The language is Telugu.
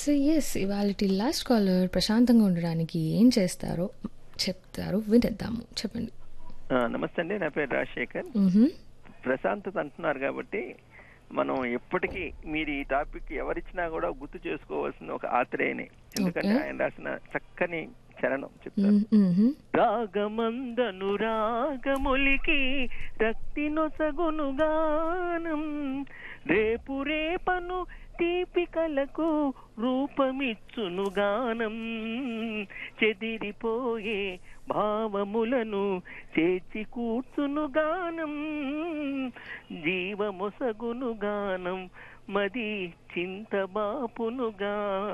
సో ఎస్ ఇవాళ లాస్ట్ కాలర్ ప్రశాంతంగా ఉండడానికి ఏం చేస్తారో చెప్తారు వినేద్దాము చెప్పండి ఆ, నమస్తే అండి నా పేరు రాజశేఖర్ మ్హూ. ప్రశాంతత అంటున్నారు కాబట్టి మనం ఎప్పటికీ మీరు ఈ టాపిక్ ఎవరిచ్చినా కూడా గుర్తు చేసుకోవాల్సిన ఒక ఆత్రేయనే ఎందుకంటే Okay. ఆయన రాసిన చక్కని చరణం చెప్తారు మ్, మ్హూ. రాగమందను రాగములికి రక్తి నొసగును గానం రేపు రేపను తీపికలకు రూపమిచ్చును గానం చెదిరిపోయే భావములను చేర్చి కూర్చును గానం జీవమొసగును గానం మది చింతబాపునుగా